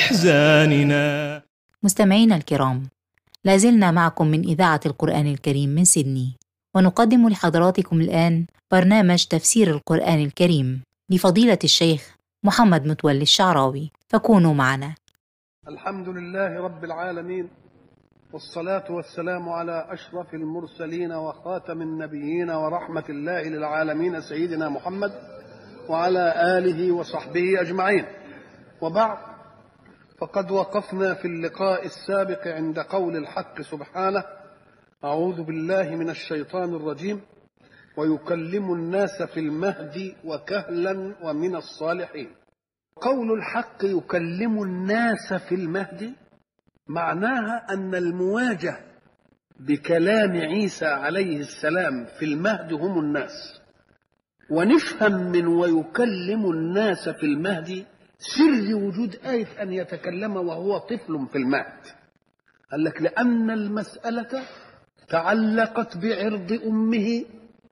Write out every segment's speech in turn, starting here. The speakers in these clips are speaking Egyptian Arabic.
أحزاننا مستمعينا الكرام لازلنا معكم من إذاعة القرآن الكريم من سيدني ونقدم لحضراتكم الآن برنامج تفسير القرآن الكريم لفضيلة الشيخ محمد متولي الشعراوي فكونوا معنا الحمد لله رب العالمين والصلاة والسلام على أشرف المرسلين وخاتم النبيين ورحمة الله للعالمين سيدنا محمد وعلى آله وصحبه أجمعين وبعد فقد وقفنا في اللقاء السابق عند قول الحق سبحانه أعوذ بالله من الشيطان الرجيم ويكلم الناس في المهد وكهلا ومن الصالحين قول الحق يكلم الناس في المهد معناها ان المواجه بكلام عيسى عليه السلام في المهد هم الناس ونفهم من ويكلم الناس في المهد سر وجود آية أن يتكلم وهو طفل في المهد قال لك لأن المسألة تعلقت بعرض أمه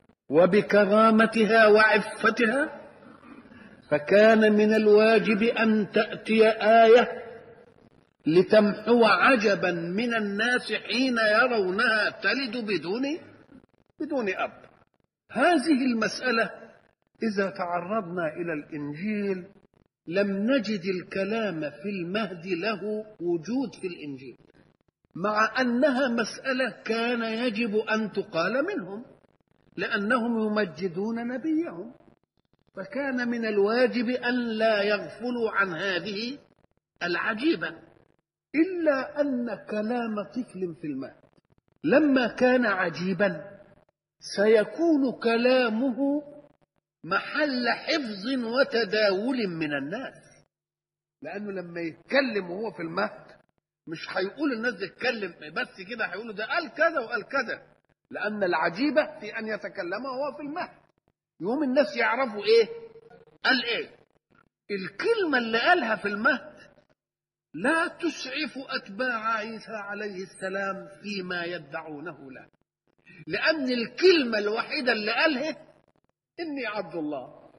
وبكرامتها وعفتها فكان من الواجب أن تأتي آية لتمحو عجبا من الناس حين يرونها تلد بدون بدون أب هذه المسألة إذا تعرضنا إلى الإنجيل لم نجد الكلام في المهد له وجود في الإنجيل مع أنها مسألة كان يجب أن تقال منهم لأنهم يمجدون نبيهم فكان من الواجب أن لا يغفلوا عن هذه العجيبة إلا أن كلام طفل في الماء لما كان عجيبا سيكون كلامه محل حفظ وتداول من الناس لأنه لما يتكلم وهو في المهد مش هيقول الناس يتكلم بس كده هيقولوا ده قال كذا وقال كذا لأن العجيبة في أن يتكلم وهو في المهد يوم الناس يعرفوا إيه قال إيه الكلمة اللي قالها في المهد لا تسعف أتباع عيسى عليه السلام فيما يدعونه له لأن الكلمة الوحيدة اللي قالها إني عبد الله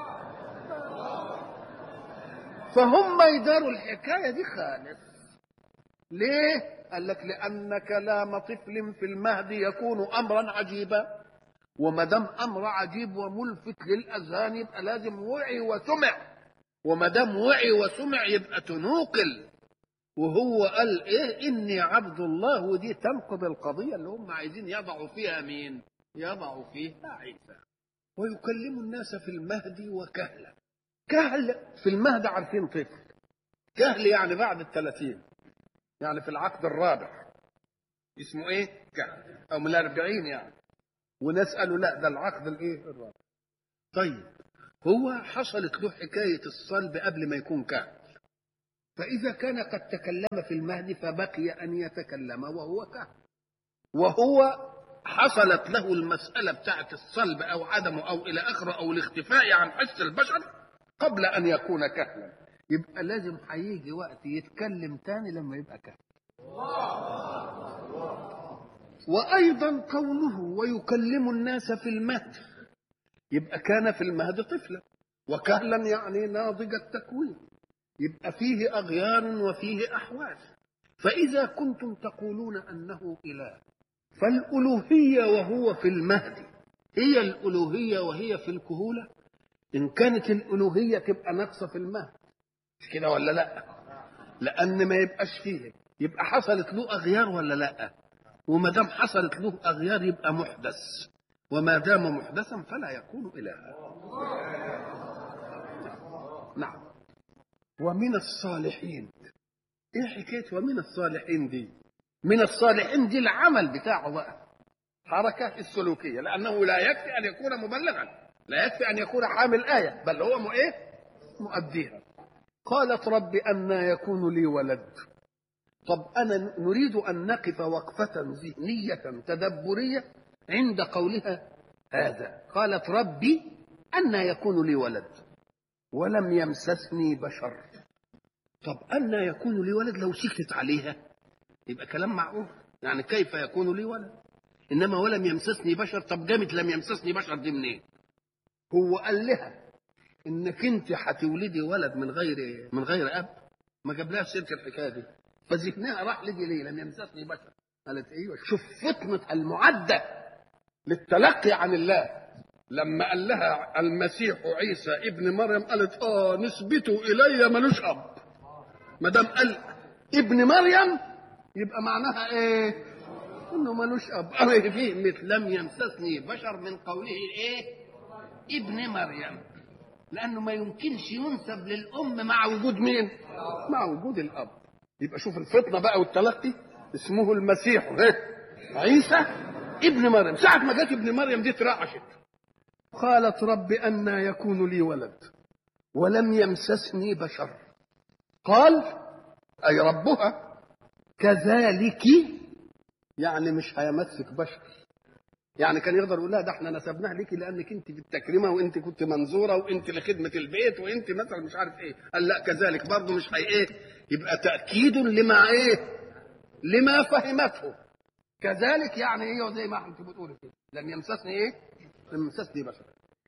فهم يداروا الحكاية دي خالص ليه؟ قال لك لأن كلام طفل في المهد يكون أمرا عجيبا وما دام أمر عجيب وملفت للأذهان يبقى لازم وعي وسمع وما دام وعي وسمع يبقى تنوقل وهو قال ايه اني عبد الله ودي تنقض القضيه اللي هم عايزين يضعوا فيها مين يضعوا فيها عيسى ويكلم الناس في المهد وكهلا كهل في المهد عارفين طفل كهل يعني بعد الثلاثين يعني في العقد الرابع اسمه ايه كهل او من الاربعين يعني وناس قالوا لا ده العقد الايه الرابع طيب هو حصلت له حكاية الصلب قبل ما يكون كهل فإذا كان قد تكلم في المهد فبقي أن يتكلم وهو كهل وهو حصلت له المسألة بتاعة الصلب أو عدمه أو إلى آخره أو الاختفاء عن حس البشر قبل أن يكون كهلا يبقى لازم هيجي وقت يتكلم تاني لما يبقى كهل وأيضا قوله ويكلم الناس في المهد يبقى كان في المهد طفلا وكهلا يعني ناضج التكوين يبقى فيه أغيار وفيه أحواس فإذا كنتم تقولون أنه إله فالألوهية وهو في المهد هي الألوهية وهي في الكهولة إن كانت الألوهية تبقى ناقصة في المهد مش كده ولا لا لأن ما يبقاش فيه يبقى حصلت له أغيار ولا لا وما دام حصلت له أغيار يبقى محدث وما دام محدثا فلا يكون إلها نعم ومن الصالحين ايه حكايه ومن الصالحين دي من الصالحين دي العمل بتاعه بقى حركة السلوكية لأنه لا يكفي أن يكون مبلغا لا يكفي أن يكون حامل آية بل هو مو إيه مؤديها قالت رب أنا يكون لي ولد طب أنا نريد أن نقف وقفة ذهنية تدبرية عند قولها هذا قالت ربي أنا يكون لي ولد ولم يمسسني بشر طب أنا يكون لي ولد لو سكتت عليها يبقى كلام معقول يعني كيف يكون لي ولد إنما ولم يمسسني بشر طب جامد لم يمسسني بشر دي منين هو قال لها انك انت هتولدي ولد من غير من غير اب ما جابلهاش سيره الحكايه دي فذهنها راح لدي ليه لم يمسسني بشر قالت ايوه شوف فطنه المعده للتلقي عن الله لما قال لها المسيح عيسى ابن مريم قالت اه نسبته الي ملوش اب ما دام قال ابن مريم يبقى معناها ايه انه ملوش اب أو كلمه لم يمسسني بشر من قوله ايه ابن مريم لانه ما يمكنش ينسب للام مع وجود مين مع وجود الاب يبقى شوف الفطنه بقى والتلقي اسمه المسيح إيه؟ عيسى ابن مريم ساعة ما جت ابن مريم دي اترعشت قالت رب أنى يكون لي ولد ولم يمسسني بشر قال أي ربها كذلك يعني مش هيمسك بشر يعني كان يقدر يقول لها ده احنا نسبناه ليكي لانك انت في التكريمه وانت كنت منظوره وانت لخدمه البيت وانت مثلا مش عارف ايه قال لا كذلك برضه مش هي ايه يبقى تاكيد لما ايه لما فهمته كذلك يعني ايه زي ما انت بتقول كده لم يمسسني ايه لم يمسسني بشر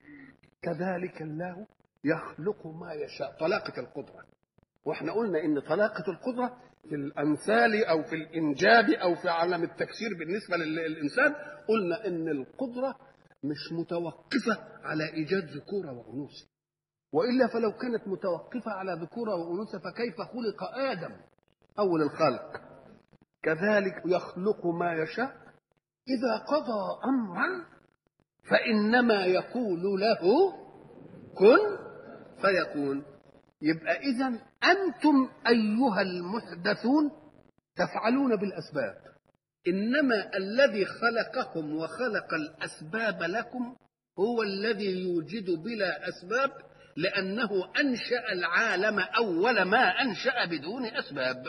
كذلك الله يخلق ما يشاء طلاقة القدرة واحنا قلنا ان طلاقة القدرة في الامثال او في الانجاب او في عالم التكسير بالنسبة للانسان قلنا ان القدرة مش متوقفة على ايجاد ذكورة وانوثة والا فلو كانت متوقفة على ذكورة وانوثة فكيف خلق ادم اول الخلق كذلك يخلق ما يشاء إذا قضى أمرا فإنما يقول له كن فيكون يبقى إذا أنتم أيها المحدثون تفعلون بالأسباب إنما الذي خلقكم وخلق الأسباب لكم هو الذي يوجد بلا أسباب لأنه أنشأ العالم أول ما أنشأ بدون أسباب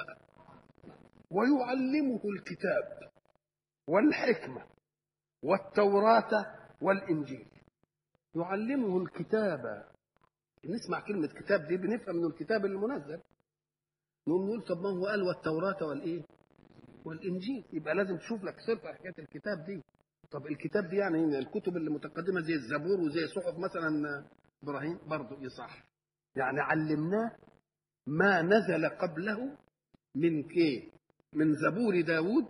ويعلمه الكتاب والحكمة والتوراة والإنجيل يعلمه الكتاب نسمع كلمة كتاب دي بنفهم من الكتاب المنزل نقوم نقول طب ما هو قال والتوراة والإيه والإنجيل يبقى لازم تشوف لك سر حكاية الكتاب دي طب الكتاب دي يعني الكتب اللي متقدمة زي الزبور وزي صحف مثلا إبراهيم برضه يصح يعني علمناه ما نزل قبله من كيه من زبور داود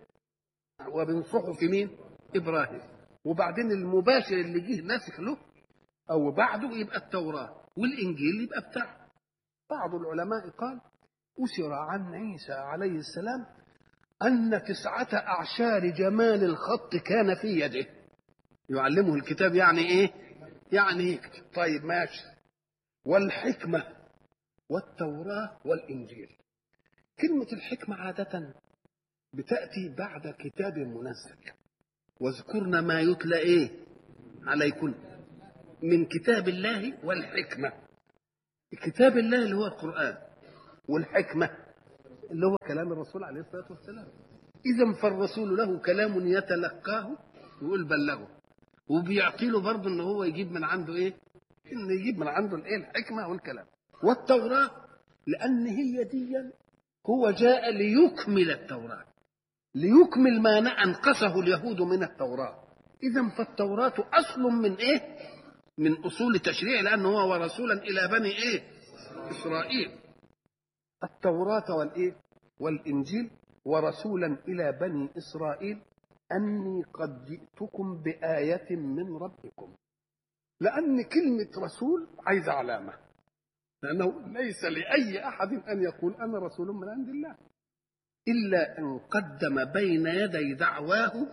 ومن صحف مين إبراهيم وبعدين المباشر اللي جه ناسخ له أو بعده يبقى التوراة والإنجيل يبقى بتاعه بعض العلماء قال أسر عن عيسى عليه السلام أن تسعة أعشار جمال الخط كان في يده يعلمه الكتاب يعني إيه يعني يكتب طيب ماشي والحكمة والتوراة والإنجيل كلمة الحكمة عادة بتأتي بعد كتاب منزل واذكرن ما يتلى ايه عليكن من كتاب الله والحكمة كتاب الله اللي هو القرآن والحكمة اللي هو كلام الرسول عليه الصلاة والسلام إذا فالرسول له كلام يتلقاه ويقول بلغه وبيعطي له برضه ان هو يجيب من عنده ايه؟ ان يجيب من عنده الايه؟ الحكمه والكلام. والتوراه لان هي دي هو جاء ليكمل التوراة ليكمل ما أنقصه اليهود من التوراة إذا فالتوراة أصل من إيه؟ من أصول تشريع لأنه هو ورسولا إلى بني إيه؟ إسرائيل التوراة والإيه؟ والإنجيل ورسولا إلى بني إسرائيل أني قد جئتكم بآية من ربكم لأن كلمة رسول عايزة علامة لأنه ليس لأي أحد أن يقول أنا رسول من عند الله إلا أن قدم بين يدي دعواه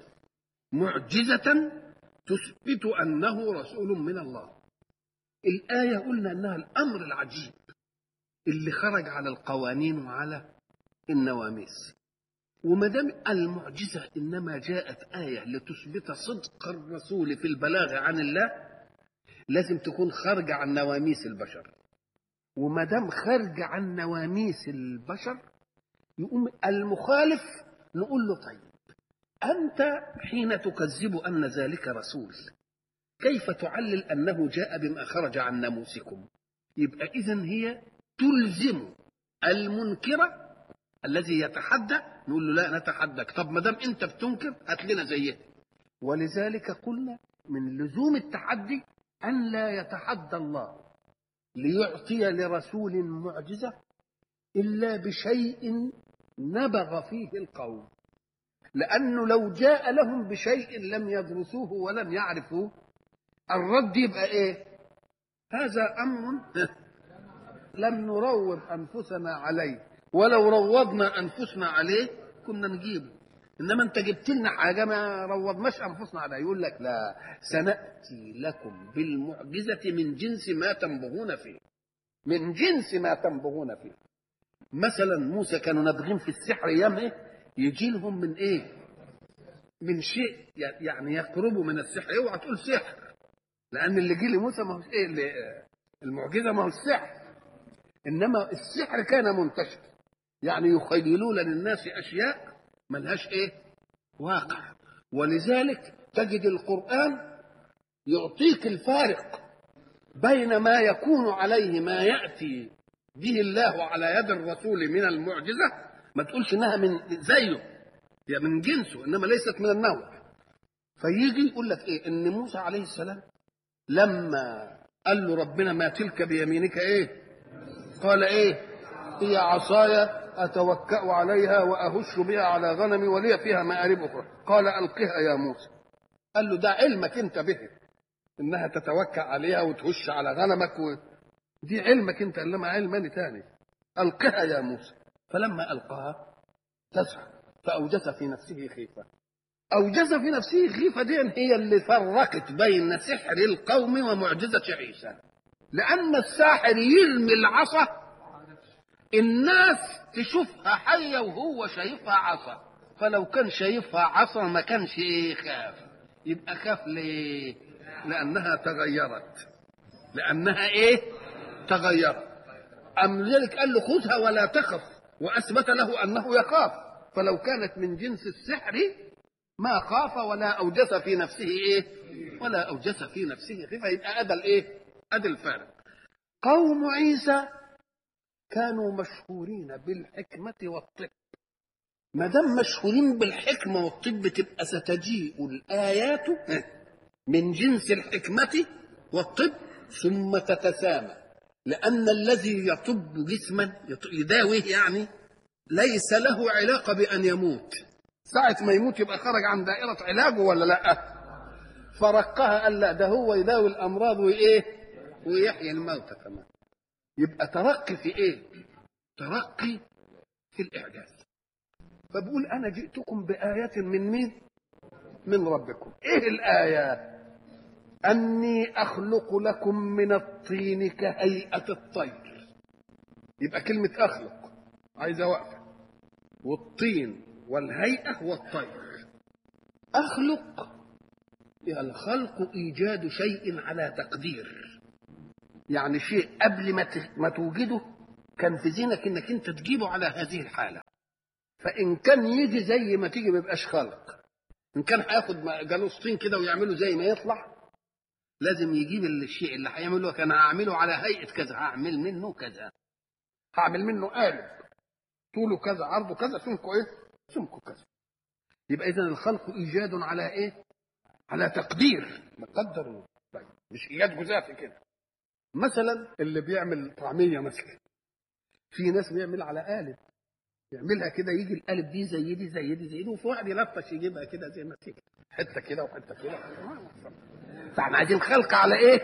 معجزة تثبت أنه رسول من الله الآية قلنا أنها الأمر العجيب اللي خرج على القوانين وعلى النواميس وما دام المعجزة إنما جاءت آية لتثبت صدق الرسول في البلاغ عن الله لازم تكون خارجة عن نواميس البشر وما دام خارج عن نواميس البشر يقوم المخالف نقول له طيب أنت حين تكذب أن ذلك رسول كيف تعلل أنه جاء بما خرج عن ناموسكم يبقى إذن هي تلزم المنكر الذي يتحدى نقول له لا نتحداك طب ما دام انت بتنكر هات لنا زيه ولذلك قلنا من لزوم التحدي ان لا يتحدى الله ليعطي لرسول معجزة إلا بشيء نبغ فيه القوم لأنه لو جاء لهم بشيء لم يدرسوه ولم يعرفوه الرد يبقى إيه هذا أمر لم نروض أنفسنا عليه ولو روضنا أنفسنا عليه كنا نجيبه إنما أنت جبت لنا حاجة ما روضناش أنفسنا عليها يقول لك لا سنأتي لكم بالمعجزة من جنس ما تنبغون فيه من جنس ما تنبغون فيه مثلا موسى كانوا نابغين في السحر ايام ايه يجي لهم من ايه من شيء يعني يقربوا من السحر اوعى تقول سحر لان اللي جه لموسى ما هو ايه اللي المعجزه ما هو السحر انما السحر كان منتشر يعني يخيلون للناس اشياء ملهاش ايه واقع ولذلك تجد القران يعطيك الفارق بين ما يكون عليه ما ياتي به الله على يد الرسول من المعجزه ما تقولش انها من زيه هي من جنسه انما ليست من النوع فيجي يقول لك ايه ان موسى عليه السلام لما قال له ربنا ما تلك بيمينك ايه قال ايه هي عصاي اتوكا عليها واهش بها على غنمي ولي فيها مآرب اخرى قال القها يا موسى قال له ده علمك انت به انها تتوكا عليها وتهش على غنمك و... دي علمك انت انما علمني تاني القها يا موسى فلما القاها تزحف فاوجس في نفسه خيفه اوجس في نفسه خيفه دي هي اللي فرقت بين سحر القوم ومعجزه عيسى لان الساحر يرمي العصا الناس تشوفها حيه وهو شايفها عصا فلو كان شايفها عصا ما كانش ايه خاف يبقى خاف ليه لانها تغيرت لانها ايه تغيرت ام ذلك قال له خذها ولا تخف واثبت له انه يخاف فلو كانت من جنس السحر ما خاف ولا اوجس في نفسه ايه ولا اوجس في نفسه خيفه يبقى ادى الايه ادى الفارق قوم عيسى كانوا مشهورين بالحكمه والطب ما دام مشهورين بالحكمه والطب تبقى ستجيء الايات من جنس الحكمه والطب ثم تتسامى لأن الذي يطب جسما يداويه يعني ليس له علاقة بأن يموت ساعة ما يموت يبقى خرج عن دائرة علاجه ولا لا فرقها قال لا ده هو يداوي الأمراض وإيه ويحيي الموتى كمان يبقى ترقي في إيه ترقي في الإعجاز فبقول أنا جئتكم بآية من مين من ربكم إيه الآيات أني أخلق لكم من الطين كهيئة الطير يبقى كلمة أخلق عايزة وقفة والطين والهيئة والطير أخلق يا الخلق إيجاد شيء على تقدير يعني شيء قبل ما ما توجده كان في ذهنك انك انت تجيبه على هذه الحاله فان كان يجي زي ما تيجي ما يبقاش خلق ان كان هياخد جالوسطين كده ويعمله زي ما يطلع لازم يجيب الشيء اللي هيعمله كان هعمله على هيئه كذا هعمل منه كذا هعمل منه قالب طوله كذا عرضه كذا سمكه ايه سمكه كذا يبقى اذا الخلق ايجاد على ايه على تقدير مقدر طيب مش ايجاد جزافي كده مثلا اللي بيعمل طعميه مثلا في ناس بيعمل على قالب يعملها كده يجي القالب دي زي دي زي دي زي دي وفي واحد يلطش يجيبها كده زي ما تيجي حته كده وحته كده فاحنا عايزين خلق على ايه؟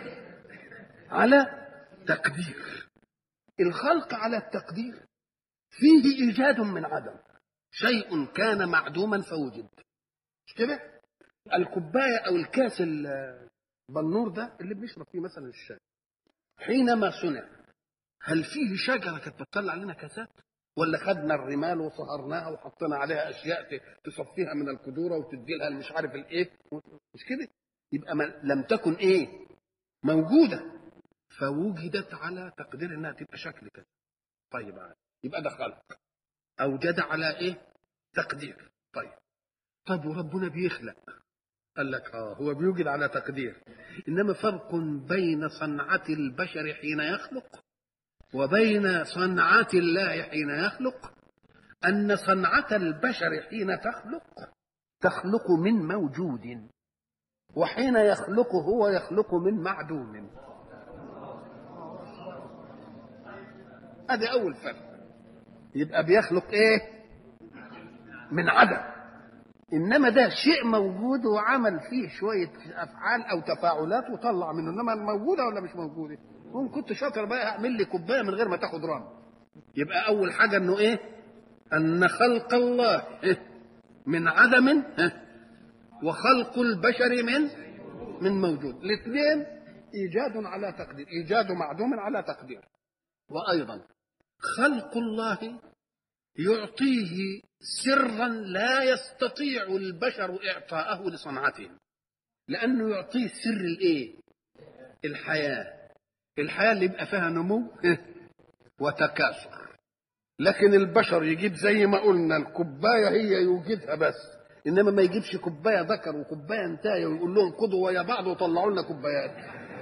على تقدير الخلق على التقدير فيه ايجاد من عدم شيء كان معدوما فوجد مش كده؟ الكوبايه او الكاس البنور ده اللي بنشرب فيه مثلا الشاي حينما صنع هل فيه شجره كانت بتطلع لنا كاسات؟ ولا خدنا الرمال وصهرناها وحطينا عليها اشياء تصفيها من القدوره وتدي لها مش عارف الايه مش كده يبقى ما لم تكن ايه موجوده فوجدت على تقدير انها تبقى شكل كده طيب عادي. يبقى ده خلق اوجد على ايه تقدير طيب طب وربنا بيخلق قال لك اه هو بيوجد على تقدير انما فرق بين صنعه البشر حين يخلق وبين صنعة الله حين يخلق أن صنعة البشر حين تخلق تخلق من موجود وحين يخلق هو يخلق من معدوم هذا أول فرق يبقى بيخلق ايه من عدم انما ده شيء موجود وعمل فيه شويه افعال او تفاعلات وطلع منه انما موجوده ولا مش موجوده هم كنت شاطر بقى اعمل لي كوبايه من غير ما تاخد رام يبقى اول حاجه انه ايه ان خلق الله من عدم وخلق البشر من من موجود الاثنين ايجاد على تقدير ايجاد معدوم على تقدير وايضا خلق الله يعطيه سرا لا يستطيع البشر اعطاءه لصنعتهم لانه يعطيه سر الايه الحياه الحياه اللي يبقى فيها نمو وتكاثر لكن البشر يجيب زي ما قلنا الكوبايه هي يوجدها بس انما ما يجيبش كوبايه ذكر وكوبايه انتايه ويقول لهم خدوا ويا بعض وطلعوا لنا كوبايات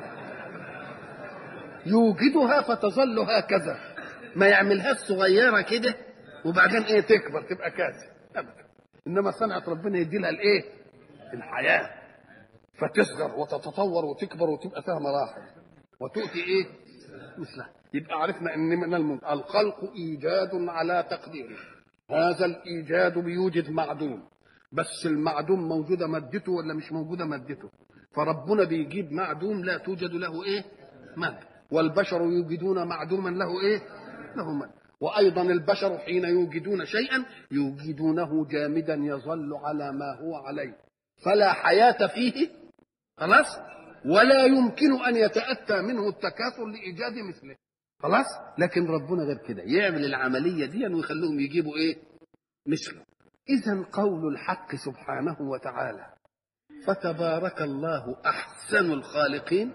يوجدها فتظل هكذا ما يعملهاش صغيره كده وبعدين ايه تكبر تبقى كاسه ابدا انما صنعه ربنا يدي لها الايه الحياه فتصغر وتتطور وتكبر وتبقى فيها مراحل وتؤتي ايه مثلها يبقى عرفنا ان من المم... الخلق ايجاد على تقديره هذا الايجاد بيوجد معدوم بس المعدوم موجوده مادته ولا مش موجوده مادته فربنا بيجيب معدوم لا توجد له ايه ماده والبشر يوجدون معدوما له ايه له ماده وايضا البشر حين يوجدون شيئا يوجدونه جامدا يظل على ما هو عليه فلا حياه فيه خلاص ولا يمكن ان يتاتى منه التكاثر لايجاد مثله خلاص لكن ربنا غير كده يعمل العمليه دي ويخليهم يجيبوا ايه مثله اذا قول الحق سبحانه وتعالى فتبارك الله احسن الخالقين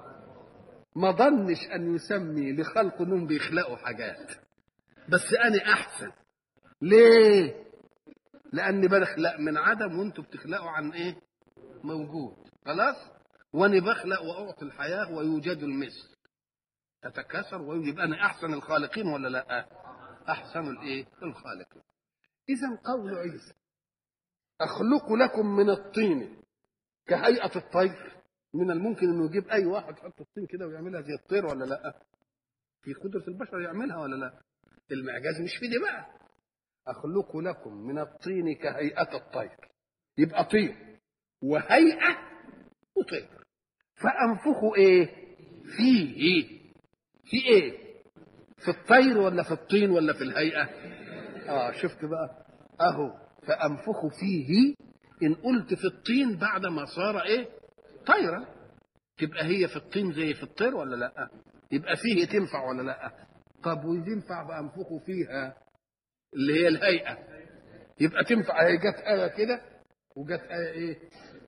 ما ظنش ان يسمي لخلق انهم بيخلقوا حاجات بس انا احسن ليه لاني بخلق من عدم وانتوا بتخلقوا عن ايه موجود خلاص وانا بخلق واعطي الحياه ويوجد المثل تتكاثر ويجب انا احسن الخالقين ولا لا احسن الايه الخالقين اذا قول عيسى اخلق لكم من الطين كهيئه الطير من الممكن انه يجيب اي واحد يحط الطين كده ويعملها زي الطير ولا لا في قدره البشر يعملها ولا لا المعجاز مش في دي بقى اخلق لكم من الطين كهيئه الطير يبقى طين وهيئه وطير فانفخوا ايه فيه إيه؟ في ايه في الطير ولا في الطين ولا في الهيئه اه شفت بقى اهو فانفخوا فيه ان قلت في الطين بعد ما صار ايه طيرا تبقى هي في الطين زي في الطير ولا لا يبقى فيه تنفع ولا لا طب وينفع بانفخوا فيها اللي هي الهيئه يبقى تنفع هي جت ايه كده وجت ايه ايه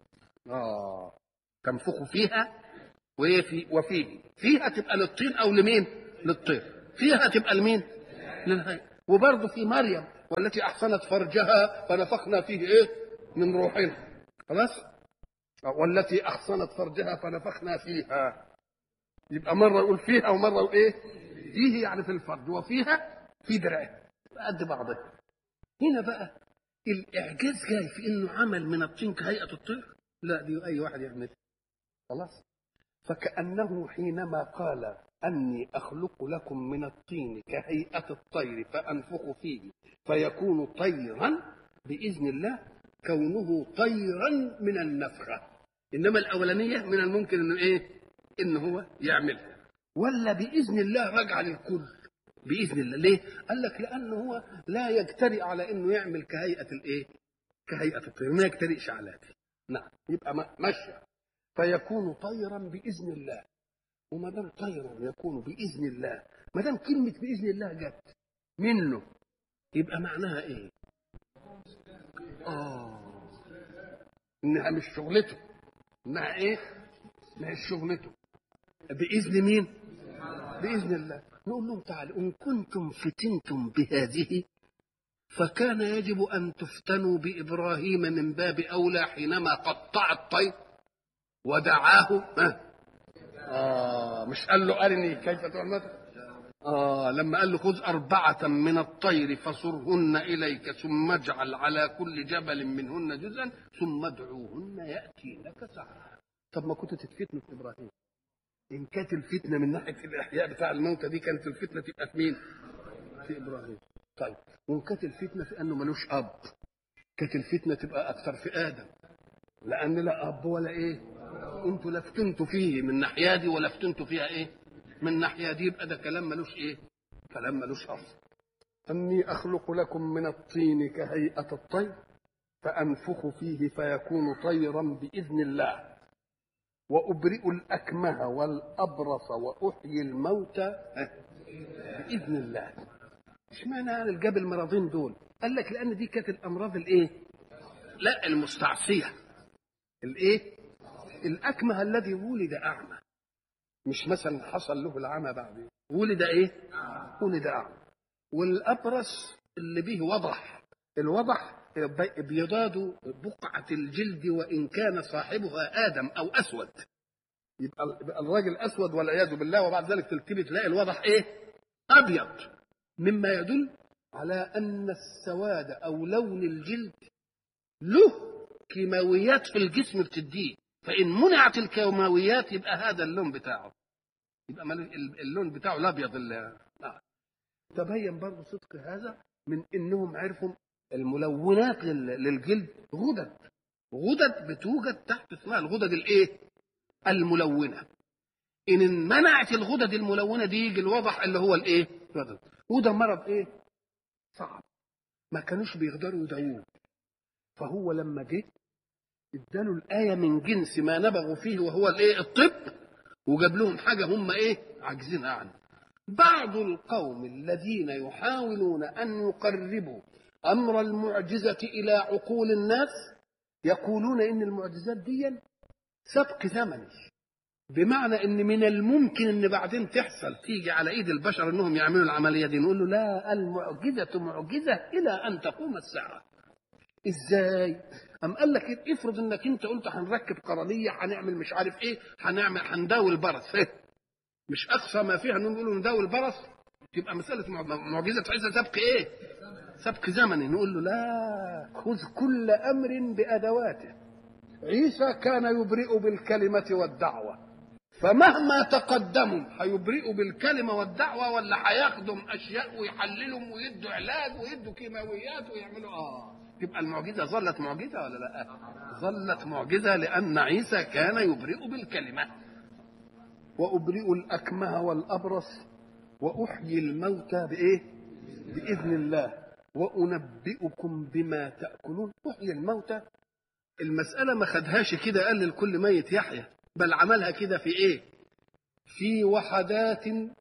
اه تنفخوا فيها وهي في وفيه فيها تبقى للطين او لمين للطير فيها تبقى لمين للهيئه وبرضه في مريم والتي احسنت فرجها فنفخنا فيه ايه من روحنا خلاص والتي احصنت فرجها فنفخنا فيها يبقى مره يقول فيها ومره يقول ايه فيه يعني في الفرج وفيها في درعه قد بعضها هنا بقى الاعجاز جاي في انه عمل من الطين كهيئه الطير لا دي اي واحد يعمل خلاص فكانه حينما قال اني اخلق لكم من الطين كهيئه الطير فانفخ فيه فيكون طيرا باذن الله كونه طيرا من النفخه انما الاولانيه من الممكن انه ايه ان هو يعملها ولا باذن الله راجعه للكل باذن الله ليه قال لك لانه هو لا يجترئ على انه يعمل كهيئه الايه كهيئه الطير ما يجترئش على دي نعم يبقى ماشي فيكون طيرا باذن الله وما دام طيرا يكون باذن الله ما دام كلمه باذن الله جت منه يبقى معناها ايه اه انها مش شغلته انها ايه مش شغلته باذن مين باذن الله نقول لهم تعالوا ان كنتم فتنتم بهذه فكان يجب ان تفتنوا بابراهيم من باب اولى حينما قطع الطير ودعاه آه مش قال له أرني كيف تعمل آه لما قال له خذ أربعة من الطير فصرهن إليك ثم اجعل على كل جبل منهن جزءا ثم ادعوهن يأتينك سعيا طب ما كنت تتفتنوا في إبراهيم إن كانت الفتنة من ناحية الإحياء بتاع الموتى دي كانت الفتنة تبقى في مين؟ في إبراهيم طيب وان كانت الفتنه في انه ملوش اب كانت الفتنه تبقى اكثر في ادم لان لا اب ولا ايه انتوا لا فتنتوا فيه من ناحيه دي ولا فتنتوا فيها ايه من ناحيه دي يبقى ده كلام ملوش ايه كلام ملوش اصل اني اخلق لكم من الطين كهيئه الطير فانفخ فيه فيكون طيرا باذن الله وابرئ الاكمه والابرص واحيي الموتى باذن الله اشمعنى يعني جاب المرضين دول قال لك لان دي كانت الامراض الايه لا المستعصيه الايه الاكمه الذي ولد اعمى مش مثلا حصل له العمى بعد ولد ايه ولد اعمى والابرص اللي به وضح الوضح بيضاد بقعة الجلد وإن كان صاحبها آدم أو أسود يبقى الراجل أسود والعياذ بالله وبعد ذلك تلتبي تلاقي الوضح إيه؟ أبيض مما يدل على أن السواد أو لون الجلد له كيماويات في الجسم بتديه فإن منعت الكيماويات يبقى هذا اللون بتاعه يبقى اللون بتاعه الأبيض اللي... تبين برضه صدق هذا من انهم عرفوا الملونات للجلد غدد غدد بتوجد تحت اسمها الغدد الايه الملونه ان منعت الغدد الملونه دي يجي الوضح اللي هو الايه وده مرض ايه صعب ما كانوش بيقدروا يداووه فهو لما جه اداله الايه من جنس ما نبغوا فيه وهو الايه الطب وجاب لهم حاجه هم ايه عاجزين عنها بعض القوم الذين يحاولون ان يقربوا امر المعجزه الى عقول الناس يقولون ان المعجزات دي سبق زمني بمعنى ان من الممكن ان بعدين تحصل تيجي على ايد البشر انهم يعملوا العمليه دي نقول له لا المعجزه معجزه الى ان تقوم الساعه ازاي ام قال لك افرض انك انت قلت هنركب قرنيه هنعمل مش عارف ايه هنعمل هنداوي البرص إيه؟ مش اقصى ما فيها انهم يقولوا نداوي البرص تبقى مساله معجزه تحسها سبق ايه سبق زمني نقول له لا خذ كل امر بادواته عيسى كان يبرئ بالكلمه والدعوه فمهما تقدموا هيبرئوا بالكلمه والدعوه ولا هياخدوا اشياء ويحللهم ويدوا علاج ويدوا كيماويات ويعملوا اه تبقى المعجزه ظلت معجزه ولا لا؟ ظلت معجزه لان عيسى كان يبرئ بالكلمه وابرئ الاكمه والابرص واحيي الموتى بايه؟ باذن الله وانبئكم بما تاكلون احيي الموتى المساله ما خدهاش كده قال للكل ميت يحيى بل عملها كده في ايه في وحدات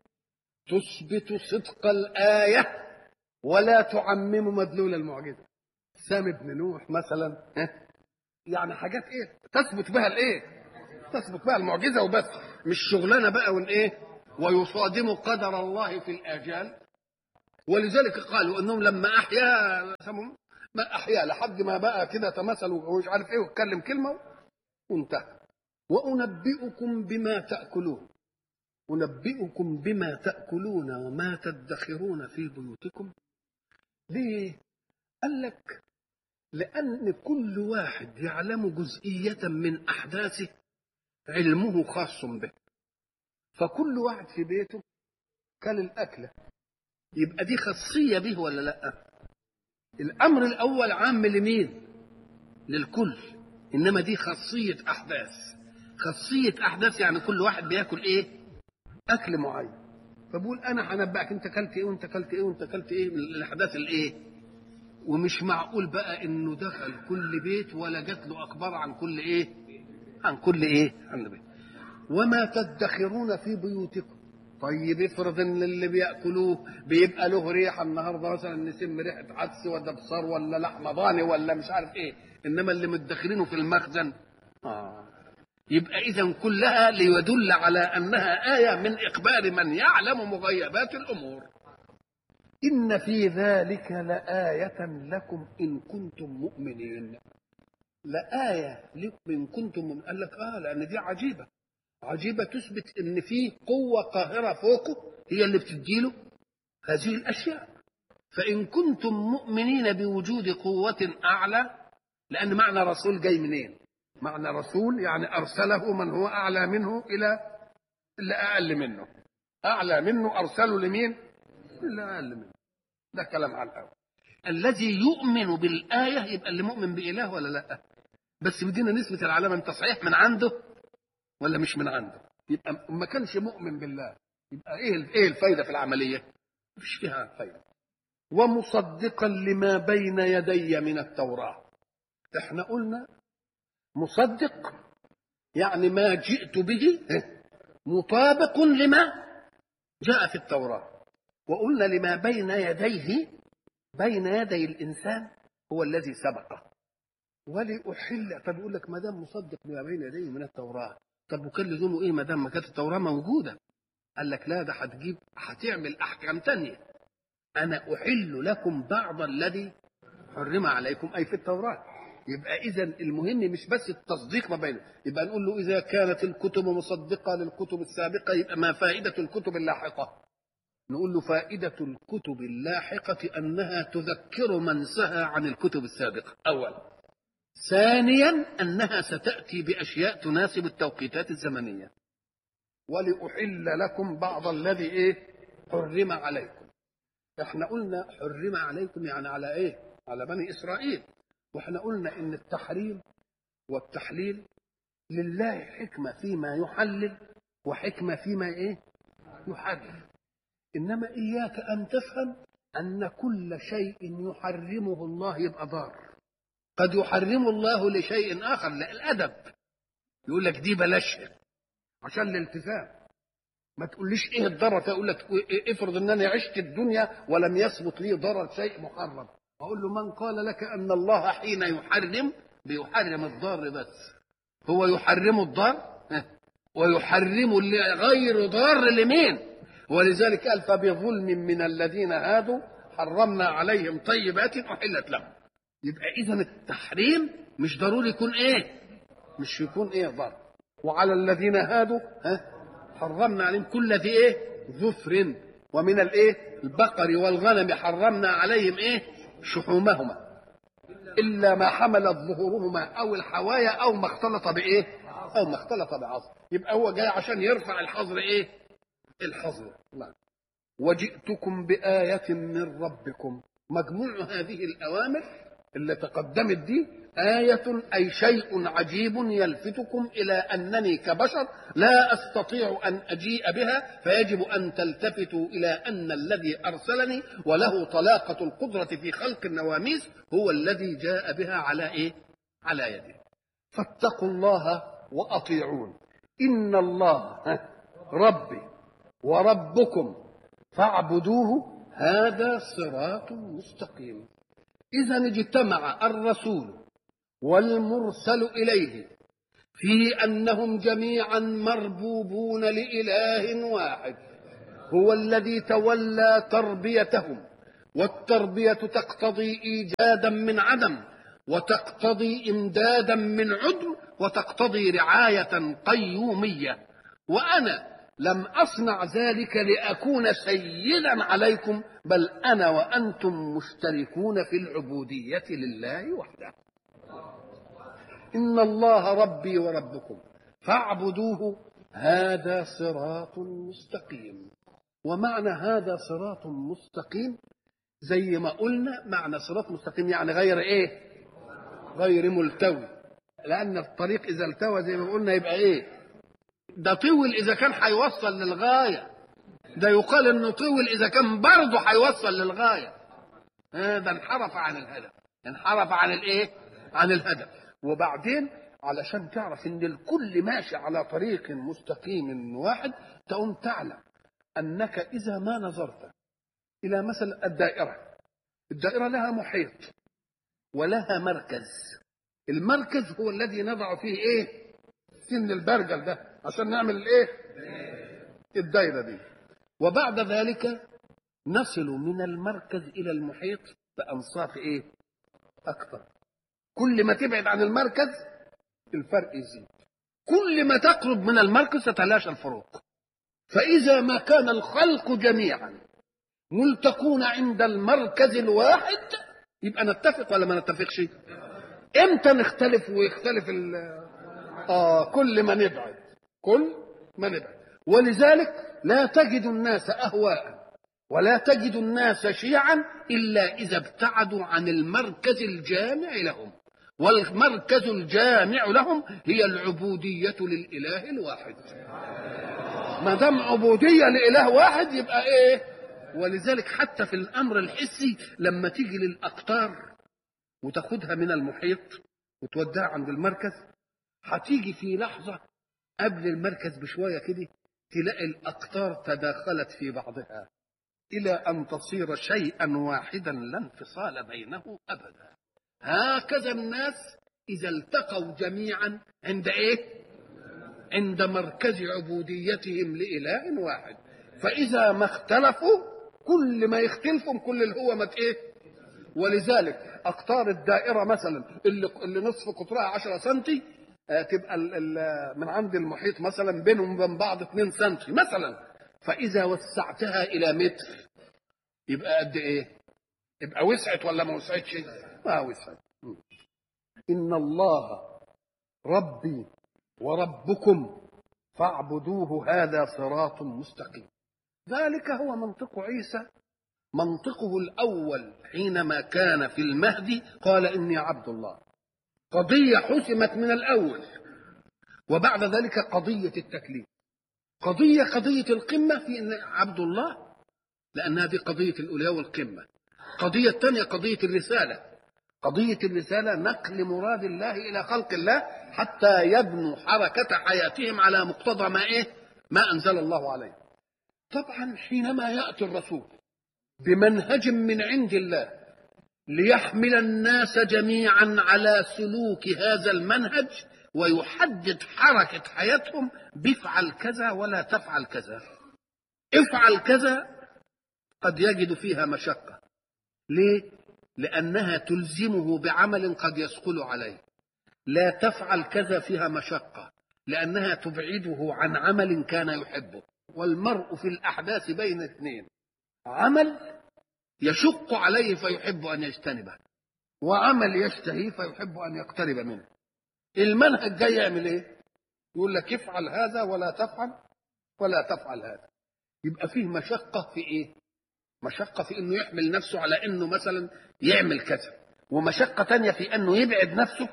تثبت صدق الايه ولا تعمم مدلول المعجزه سام بن نوح مثلا يعني حاجات ايه تثبت بها الايه تثبت بها المعجزه وبس مش شغلانه بقى والايه ويصادم قدر الله في الاجال ولذلك قالوا انهم لما احيا ما احيا لحد ما بقى كده تمثل ومش عارف ايه واتكلم كلمه وانتهى وانبئكم بما تاكلون انبئكم بما تاكلون وما تدخرون في بيوتكم ليه قال لك لان كل واحد يعلم جزئيه من احداثه علمه خاص به فكل واحد في بيته كل الاكله يبقى دي خاصيه به ولا لا الامر الاول عام لمين للكل انما دي خاصيه احداث خاصيه احداث يعني كل واحد بياكل ايه اكل معين فبقول انا هنبأك انت اكلت ايه وانت اكلت ايه وانت اكلت ايه من الاحداث الايه ومش معقول بقى انه دخل كل بيت ولا جات له اخبار عن كل ايه عن كل ايه عن بيت وما تدخرون في بيوتكم طيب افرض ان اللي بياكلوه بيبقى له ريحه النهارده مثلا نسم ريحه عدس ولا بصار ولا لحمه ضاني ولا مش عارف ايه انما اللي مدخرينه في المخزن اه يبقى اذا كلها ليدل على انها ايه من اخبار من يعلم مغيبات الامور ان في ذلك لايه لكم ان كنتم مؤمنين لآية لكم إن كنتم مؤمنين قال لك آه لأن دي عجيبة عجيبة تثبت إن في قوة قاهرة فوقه هي اللي بتديله هذه الأشياء فإن كنتم مؤمنين بوجود قوة أعلى لأن معنى رسول جاي منين؟ معنى رسول يعني أرسله من هو أعلى منه إلى اللي أقل منه أعلى منه أرسله لمين؟ اللي أقل منه ده كلام على الأول الذي يؤمن بالآية يبقى اللي مؤمن بإله ولا لا بس بدينا نثبت العلامة أنت صحيح من عنده ولا مش من عنده يبقى ما كانش مؤمن بالله يبقى ايه ايه الفايده في العمليه مفيش فيها فايده ومصدقا لما بين يدي من التوراه احنا قلنا مصدق يعني ما جئت به مطابق لما جاء في التوراه وقلنا لما بين يديه بين يدي الانسان هو الذي سبقه ولأحل طب يقول لك ما دام مصدق لما بين يديه من التوراه طب وكان لزومه ايه ما دام ما كانت التوراه موجوده قال لك لا ده هتجيب هتعمل احكام تانية انا احل لكم بعض الذي حرم عليكم اي في التوراه يبقى اذا المهم مش بس التصديق ما بينه يبقى نقول له اذا كانت الكتب مصدقه للكتب السابقه يبقى ما فائده الكتب اللاحقه نقول له فائده الكتب اللاحقه انها تذكر من سهى عن الكتب السابقه اولا ثانيا انها ستاتي باشياء تناسب التوقيتات الزمنيه ولأحل لكم بعض الذي ايه حرم عليكم احنا قلنا حرم عليكم يعني على ايه على بني اسرائيل واحنا قلنا ان التحريم والتحليل لله حكمه فيما يحلل وحكمه فيما ايه يحرم انما اياك ان تفهم ان كل شيء يحرمه الله يبقى ضار قد يحرم الله لشيء اخر لا الادب يقول لك دي بلاشها عشان الالتزام ما تقوليش ايه الضرر اقول لك افرض ان انا عشت الدنيا ولم يثبت لي ضرر شيء محرم اقول له من قال لك ان الله حين يحرم بيحرم الضار بس هو يحرم الضار ويحرم غير ضار لمين ولذلك قال فبظلم من الذين هادوا حرمنا عليهم طيبات احلت لهم يبقى اذا التحريم مش ضروري يكون ايه مش يكون ايه ضر وعلى الذين هادوا ها حرمنا عليهم كل ذي ايه ظفر ومن الايه البقر والغنم حرمنا عليهم ايه شحومهما الا ما حملت ظهورهما او الحوايا او ما اختلط بايه او ما اختلط بعظم يبقى هو جاي عشان يرفع الحظر ايه الحظر نعم وجئتكم بآية من ربكم مجموع هذه الأوامر اللي تقدمت دي آية أي شيء عجيب يلفتكم إلى أنني كبشر لا أستطيع أن أجيء بها فيجب أن تلتفتوا إلى أن الذي أرسلني وله طلاقة القدرة في خلق النواميس هو الذي جاء بها على إيه؟ على يده فاتقوا الله وأطيعون إن الله ربي وربكم فاعبدوه هذا صراط مستقيم إذا اجتمع الرسول والمرسل إليه في أنهم جميعا مربوبون لإله واحد هو الذي تولى تربيتهم والتربية تقتضي إيجادا من عدم وتقتضي إمدادا من عدم وتقتضي رعاية قيومية وأنا لم أصنع ذلك لأكون سيدا عليكم بل أنا وأنتم مشتركون في العبودية لله وحده إن الله ربي وربكم فاعبدوه هذا صراط مستقيم ومعنى هذا صراط مستقيم زي ما قلنا معنى صراط مستقيم يعني غير ايه غير ملتوي لأن الطريق إذا التوى زي ما قلنا يبقى ايه ده طول اذا كان هيوصل للغايه ده يقال انه طول اذا كان برضه هيوصل للغايه ده انحرف عن الهدف انحرف عن الايه عن الهدف وبعدين علشان تعرف ان الكل ماشي على طريق مستقيم واحد تقوم تعلم انك اذا ما نظرت الى مثلا الدائره الدائره لها محيط ولها مركز المركز هو الذي نضع فيه ايه سن البرجل ده عشان نعمل الايه الدايره دي وبعد ذلك نصل من المركز الى المحيط بانصاف ايه اكثر كل ما تبعد عن المركز الفرق يزيد كل ما تقرب من المركز تتلاشى الفروق فاذا ما كان الخلق جميعا ملتقون عند المركز الواحد يبقى نتفق ولا ما نتفقش امتى نختلف ويختلف ال اه كل ما نبعد كل ما نبعد ولذلك لا تجد الناس اهواء ولا تجد الناس شيعا إلا إذا ابتعدوا عن المركز الجامع لهم والمركز الجامع لهم هي العبودية للإله الواحد ما دام عبودية لإله واحد يبقى إيه ولذلك حتى في الأمر الحسي لما تيجي للأقطار وتاخدها من المحيط وتوديها عند المركز هتيجي في لحظة قبل المركز بشوية كده تلاقي الأقطار تداخلت في بعضها إلى أن تصير شيئا واحدا لا انفصال بينه أبدا هكذا الناس إذا التقوا جميعا عند إيه؟ عند مركز عبوديتهم لإله واحد فإذا ما اختلفوا كل ما يختلفوا كل اللي هو مت إيه؟ ولذلك أقطار الدائرة مثلا اللي, اللي نصف قطرها 10 سنتي تبقى ال ال من عند المحيط مثلا بينهم وبين بعض 2 سنتي مثلا فإذا وسعتها إلى متر يبقى قد إيه؟ يبقى وسعت ولا ما وسعتش؟ ما وسعت. إن الله ربي وربكم فاعبدوه هذا صراط مستقيم. ذلك هو منطق عيسى منطقه الأول حينما كان في المهدي قال إني عبد الله. قضية حسمت من الأول وبعد ذلك قضية التكليف. قضية قضية القمة في إن عبد الله لأنها دي قضية الأولياء والقمة قضية الثانية قضية الرسالة قضية الرسالة نقل مراد الله إلى خلق الله حتى يبنوا حركة حياتهم على مقتضى ما إيه ما أنزل الله عليه طبعا حينما يأتي الرسول بمنهج من عند الله ليحمل الناس جميعا على سلوك هذا المنهج ويحدد حركة حياتهم بفعل كذا ولا تفعل كذا افعل كذا قد يجد فيها مشقة ليه؟ لأنها تلزمه بعمل قد يثقل عليه لا تفعل كذا فيها مشقة لأنها تبعده عن عمل كان يحبه والمرء في الأحداث بين اثنين عمل يشق عليه فيحب أن يجتنبه وعمل يشتهي فيحب أن يقترب منه المنهج جاي يعمل ايه يقول لك افعل هذا ولا تفعل ولا تفعل هذا يبقى فيه مشقة في ايه مشقة في انه يحمل نفسه على انه مثلا يعمل كذا ومشقة تانية في انه يبعد نفسه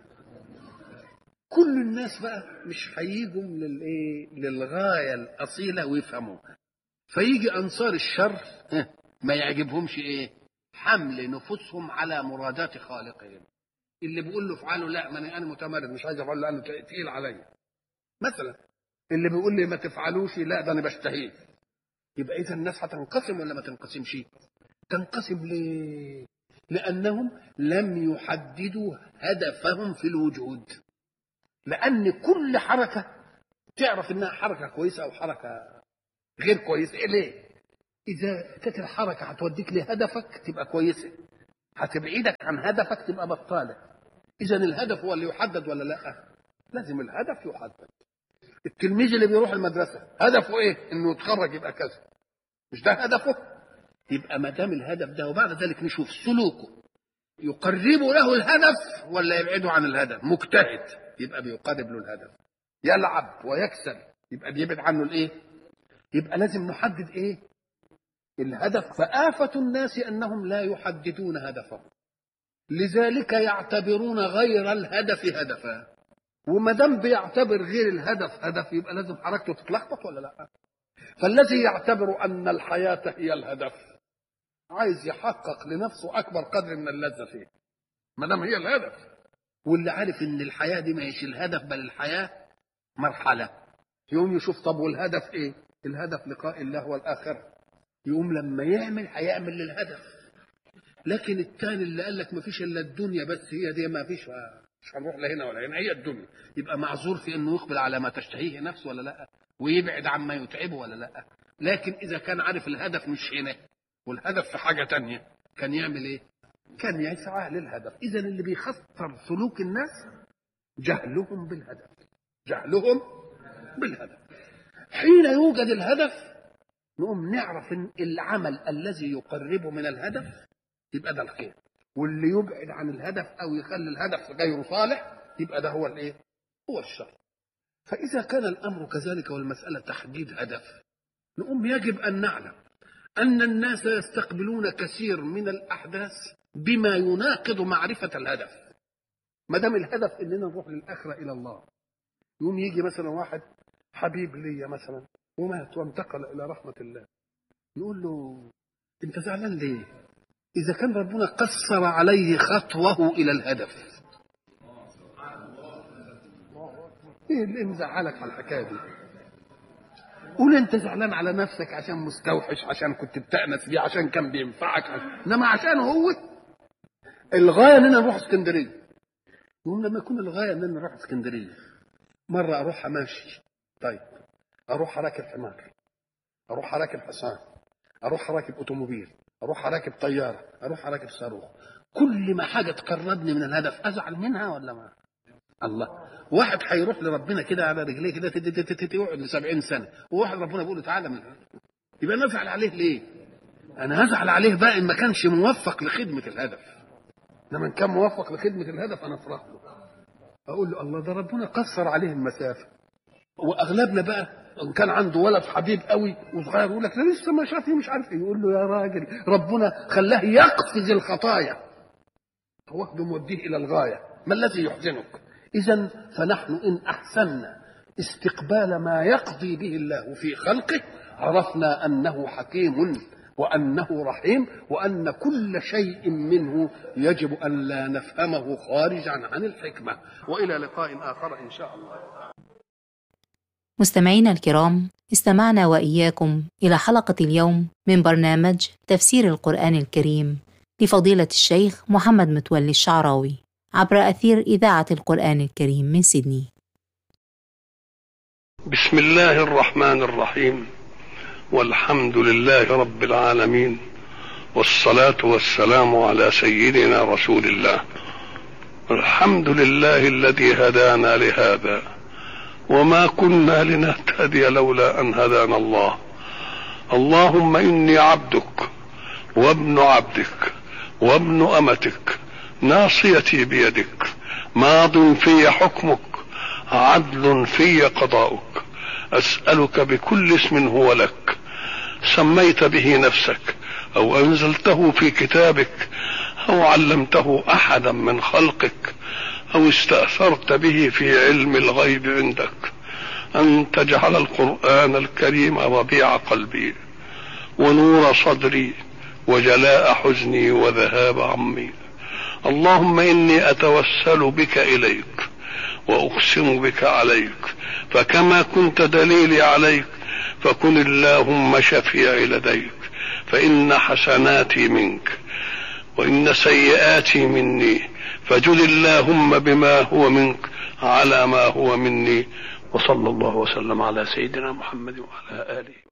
كل الناس بقى مش هيجوا للايه للغاية الأصيلة ويفهموها فيجي أنصار الشر ما يعجبهمش ايه حمل نفوسهم على مرادات خالقهم اللي بيقول له افعله لا ما انا متمرد مش عايز افعله لانه تقيل عليا مثلا اللي بيقول لي ما تفعلوش لا ده انا بشتهيه يبقى اذا الناس هتنقسم ولا ما تنقسمش تنقسم ليه لانهم لم يحددوا هدفهم في الوجود لان كل حركه تعرف انها حركه كويسه او حركه غير كويسه ليه اذا كانت الحركه هتوديك لهدفك تبقى كويسه هتبعدك عن هدفك تبقى بطاله اذا الهدف هو اللي يحدد ولا لا لازم الهدف يحدد التلميذ اللي بيروح المدرسه هدفه ايه انه يتخرج يبقى كذا مش ده هدفه يبقى ما دام الهدف ده وبعد ذلك نشوف سلوكه يقرب له الهدف ولا يبعده عن الهدف مجتهد يبقى بيقرب له الهدف يلعب ويكسب يبقى بيبعد عنه الايه يبقى لازم نحدد ايه الهدف فآفة الناس أنهم لا يحددون هدفهم لذلك يعتبرون غير الهدف هدفا وما دام بيعتبر غير الهدف هدف يبقى لازم حركته تتلخبط ولا لا فالذي يعتبر أن الحياة هي الهدف عايز يحقق لنفسه أكبر قدر من اللذة فيه ما دام هي الهدف واللي عارف ان الحياة دي ما هيش الهدف بل الحياة مرحلة يقوم يشوف طب والهدف ايه الهدف لقاء الله والآخرة يقوم لما يعمل هيعمل للهدف لكن الثاني اللي قال لك ما فيش الا الدنيا بس هي دي ما فيش مش هنروح لا هنا ولا هنا هي الدنيا يبقى معذور في انه يقبل على ما تشتهيه نفسه ولا لا ويبعد عما يتعبه ولا لا لكن اذا كان عارف الهدف مش هنا والهدف في حاجه تانية كان يعمل ايه كان يسعى للهدف اذا اللي بيخسر سلوك الناس جهلهم بالهدف جهلهم بالهدف حين يوجد الهدف نقوم نعرف ان العمل الذي يقربه من الهدف يبقى ده الخير واللي يبعد عن الهدف او يخلي الهدف غير صالح يبقى ده هو الايه هو الشر فاذا كان الامر كذلك والمساله تحديد هدف نقوم يجب ان نعلم أن الناس يستقبلون كثير من الأحداث بما يناقض معرفة الهدف ما دام الهدف إننا نروح للآخرة إلى الله يوم يجي مثلا واحد حبيب ليا مثلا ومات وانتقل إلى رحمة الله نقول له أنت زعلان ليه؟ إذا كان ربنا قصر عليه خطوه إلى الهدف ايه اللي مزعلك على الحكايه دي قول انت زعلان على نفسك عشان مستوحش عشان كنت بتأنس بيه عشان كان بينفعك عشان... انما عشان هو الغايه اننا نروح اسكندريه يقوم لما يكون الغايه اننا نروح اسكندريه مره اروح ماشي طيب اروح راكب حمار اروح راكب حصان اروح راكب اوتوموبيل اروح راكب طياره اروح راكب صاروخ كل ما حاجه تقربني من الهدف ازعل منها ولا ما الله واحد هيروح لربنا كده على رجليه كده يقعد ل 70 سنه وواحد ربنا بيقول له تعالى من يبقى انا ازعل عليه ليه؟ انا هزعل عليه بقى ان ما كانش موفق لخدمه الهدف انما ان كان موفق لخدمه الهدف انا افرح له اقول له الله ده ربنا قصر عليه المسافه واغلبنا بقى ان كان عنده ولد حبيب قوي وصغير يقول لك ده لسه ما شافني مش عارف ايه يقول له يا راجل ربنا خلاه يقفز الخطايا واخده موديه الى الغايه ما الذي يحزنك إذا فنحن إن أحسنا استقبال ما يقضي به الله في خلقه عرفنا أنه حكيم وأنه رحيم وأن كل شيء منه يجب أن لا نفهمه خارجا عن الحكمة وإلى لقاء آخر إن شاء الله مستمعينا الكرام استمعنا وإياكم إلى حلقة اليوم من برنامج تفسير القرآن الكريم لفضيلة الشيخ محمد متولي الشعراوي عبر أثير إذاعة القرآن الكريم من سيدني بسم الله الرحمن الرحيم والحمد لله رب العالمين والصلاة والسلام على سيدنا رسول الله الحمد لله الذي هدانا لهذا وما كنا لنهتدي لولا أن هدانا الله اللهم إني عبدك وابن عبدك وابن أمتك ناصيتي بيدك ماض في حكمك عدل في قضاؤك اسالك بكل اسم هو لك سميت به نفسك او انزلته في كتابك او علمته احدا من خلقك او استاثرت به في علم الغيب عندك ان تجعل القران الكريم ربيع قلبي ونور صدري وجلاء حزني وذهاب عمي اللهم اني اتوسل بك اليك واقسم بك عليك فكما كنت دليلي عليك فكن اللهم شفيعي لديك فان حسناتي منك وان سيئاتي مني فجد اللهم بما هو منك على ما هو مني وصلى الله وسلم على سيدنا محمد وعلى اله